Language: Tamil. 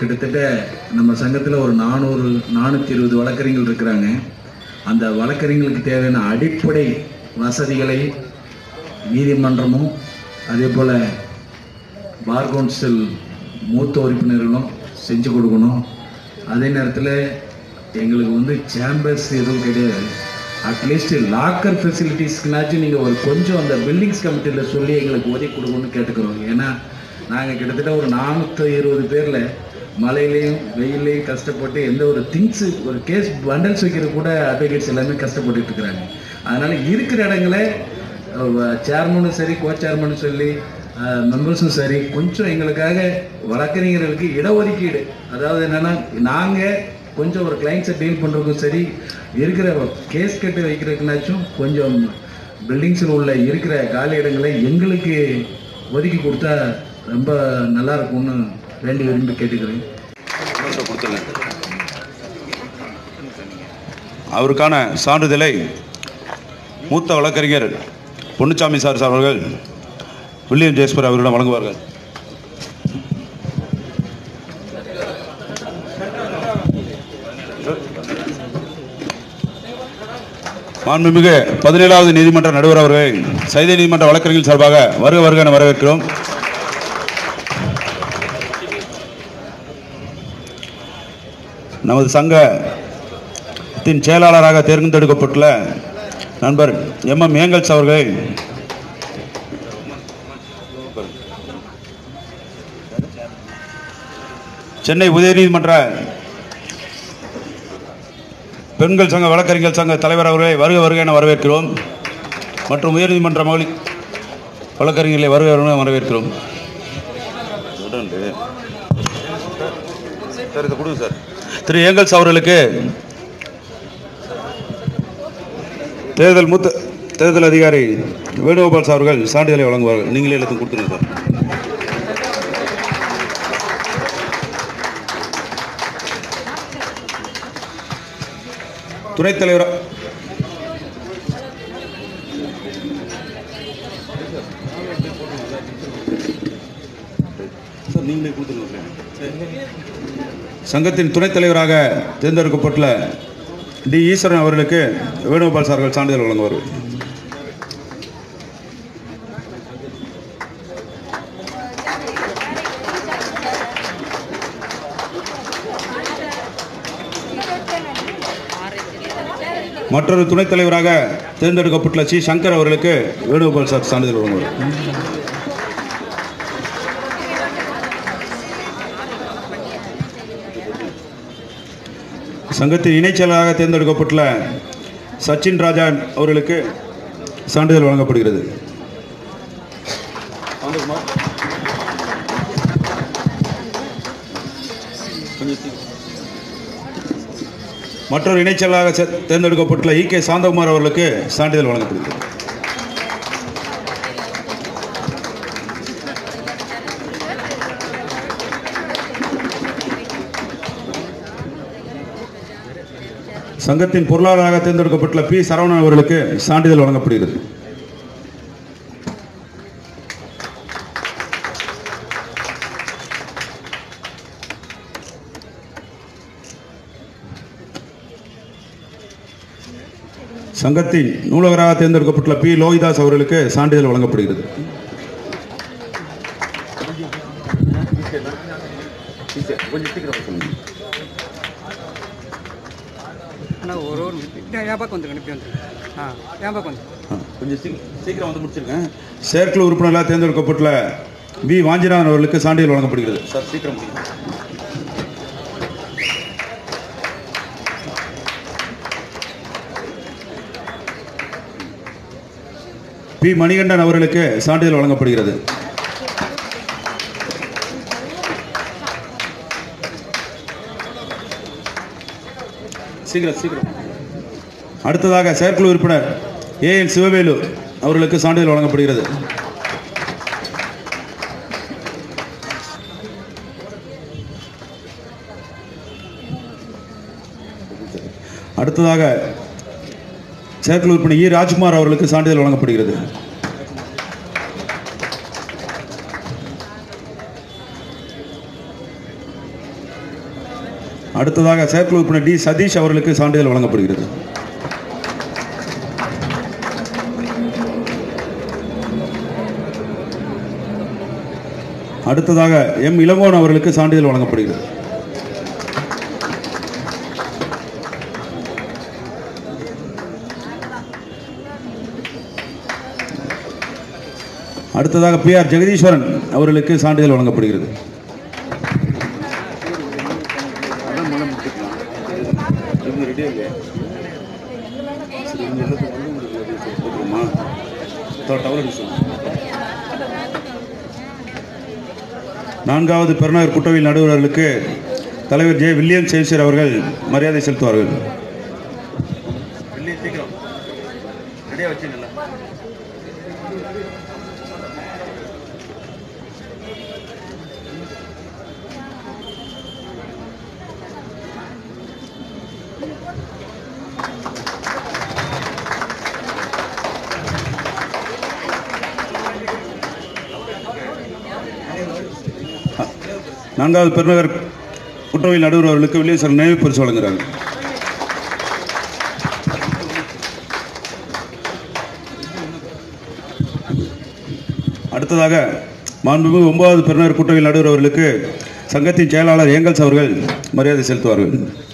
கிட்டத்தட்ட நம்ம சங்கத்தில் ஒரு நானூறு நானூற்றி இருபது வழக்கறிஞர்கள் இருக்கிறாங்க அந்த வழக்கறிஞர்களுக்கு தேவையான அடிப்படை வசதிகளை நீதிமன்றமும் அதே போல் பார் கவுன்சில் மூத்த உறுப்பினர்களும் செஞ்சு கொடுக்கணும் அதே நேரத்தில் எங்களுக்கு வந்து சேம்பர்ஸ் எதுவும் கிடையாது அட்லீஸ்ட் லாக்கர் ஃபெசிலிட்டிஸ்க்குனாச்சும் நீங்கள் ஒரு கொஞ்சம் அந்த பில்டிங்ஸ் கமிட்டியில் சொல்லி எங்களுக்கு ஒதுக்கி கொடுக்கணும்னு கேட்டுக்கிறோம் ஏன்னா நாங்கள் கிட்டத்தட்ட ஒரு நானூற்றி இருபது பேரில் மழையிலையும் வெயிலையும் கஷ்டப்பட்டு எந்த ஒரு திங்ஸு ஒரு கேஸ் பண்டல்ஸ் வைக்கிறது கூட அட்வொகேட்ஸ் எல்லாமே கஷ்டப்பட்டுட்டு இருக்கிறாங்க அதனால் இருக்கிற இடங்களை சேர்மனும் சரி கோ சேர்மனும் சொல்லி மெம்பர்ஸும் சரி கொஞ்சம் எங்களுக்காக வழக்கறிஞர்களுக்கு இடஒதுக்கீடு அதாவது என்னென்னா நாங்கள் கொஞ்சம் ஒரு கிளைண்ட்ஸை டீல் பண்ணுறதுக்கும் சரி இருக்கிற கேஸ் கட்டு வைக்கிறதுக்குனாச்சும் கொஞ்சம் பில்டிங்ஸில் உள்ள இருக்கிற காலி இடங்களை எங்களுக்கு ஒதுக்கி கொடுத்தா ரொம்ப நல்லா இருக்கும்னு வேண்டி விரும்பி கேட்டுக்கிறேன் அவருக்கான சான்றிதழை மூத்த வழக்கறிஞர் பொன்னுச்சாமி சார் அவர்கள் வில்லியம் ஜேஸ்பர் அவரிடம் வழங்குவார்கள் மாண்புமிகு பதினேழாவது நீதிமன்ற நடுவர் அவர்களை சைதை நீதிமன்ற வழக்கறிஞர் சார்பாக வருக வருக என வரவேற்கிறோம் நமது சங்கத்தின் செயலாளராக தேர்ந்தெடுக்கப்பட்டுள்ள நண்பர் எம் எம் ஏங்கல்ஸ் அவர்களை சென்னை உயர்நீதிமன்ற பெண்கள் சங்க வழக்கறிஞர் சங்க தலைவர் அவர்களை வருக வருக என வரவேற்கிறோம் மற்றும் உயர்நீதிமன்ற மகளிர் வழக்கறிஞர்களை வருக வருக என வரவேற்கிறோம் சார் இதை கொடுங்க சார் திரு ஏங்கல்ஸ் அவர்களுக்கு தேர்தல் மூத்த தேர்தல் அதிகாரி வேணுகோபால் சார் அவர்கள் சான்றிதழை வழங்குவார்கள் நீங்களே எல்லாத்தையும் கொடுத்துருங்க சார் துணைத் தலைவர் சார் நீங்களே கொடுத்துருங்க சங்கத்தின் துணைத் தலைவராக தேர்ந்தெடுக்கப்பட்டுள்ள டி ஈஸ்வரன் அவர்களுக்கு வேணுகோபால் சார்கள் சான்றிதழ் வழங்குவார்கள் மற்றொரு துணைத் தலைவராக தேர்ந்தெடுக்கப்பட்டுள்ள சி சங்கர் அவர்களுக்கு வேணுகோபால் சார் சான்றிதழ் வழங்குவார் சங்கத்தின் இணைச் செயலராக தேர்ந்தெடுக்கப்பட்டுள்ள சச்சின் ராஜா அவர்களுக்கு சான்றிதழ் வழங்கப்படுகிறது மற்றொரு இணைச் செயலராக சே- தேர்ந்தெடுக்கப்பட்டுள்ள இ கே சாந்தகுமார் அவர்களுக்கு சான்றிதழ் வழங்கப்படுகிறது சங்கத்தின் பொருளாளராக தேர்ந்தெடுக்கப்பட்டுள்ள பி சரவணன் அவர்களுக்கு சான்றிதழ் வழங்கப்படுகிறது சங்கத்தின் நூலகராக தேர்ந்தெடுக்கப்பட்டுள்ள பி லோகிதாஸ் அவர்களுக்கு சான்றிதழ் வழங்கப்படுகிறது அண்ணா ஒரு ஒரு நிமிஷம். என் பக்கம் வந்துருங்க இப்படி வந்துருங்க ஆ என் பக்கம் வந்து கொஞ்சம் சீக்கிரம் வந்து முடிச்சிருக்கேன் செயற்குழு உறுப்பினராக தேர்ந்தெடுக்கப்பட்டுள்ள வி வாஞ்சிநாதன் அவர்களுக்கு சான்றிதழ் வழங்கப்படுகிறது சார் சீக்கிரம் பி மணிகண்டன் அவர்களுக்கு சான்றிதழ் வழங்கப்படுகிறது சீக்கிரம் சீக்கிரம் அடுத்ததாக செயற்குழு உறுப்பினர் ஏ என் சிவவேலு அவர்களுக்கு சான்றிதழ் வழங்கப்படுகிறது அடுத்ததாக செயற்குழு உறுப்பினர் இ ராஜ்குமார் அவர்களுக்கு சான்றிதழ் வழங்கப்படுகிறது அடுத்ததாக செயற்குழு உறுப்பினர் டி சதீஷ் அவர்களுக்கு சான்றிதழ் வழங்கப்படுகிறது அடுத்ததாக எம் இளங்கோன் அவர்களுக்கு சான்றிதழ் வழங்கப்படுகிறது அடுத்ததாக பி ஆர் ஜெகதீஸ்வரன் அவர்களுக்கு சான்றிதழ் வழங்கப்படுகிறது நான்காவது பெருநகர் குற்றவியல் நடுவர்களுக்கு தலைவர் ஜே வில்லியம் சேவிசர் அவர்கள் மரியாதை செலுத்துவார்கள் நான்காவது பெருநகர் குற்றவியல் நடுவர் அவர்களுக்கு வில்லியசர் நினைவு பரிசு வழங்குகிறார்கள் அடுத்ததாக மாண்புமிகு ஒன்பதாவது பெருநகர் குற்றவியல் நடுவர் அவர்களுக்கு சங்கத்தின் செயலாளர் ஏங்கல்ஸ் அவர்கள் மரியாதை செலுத்துவார்கள்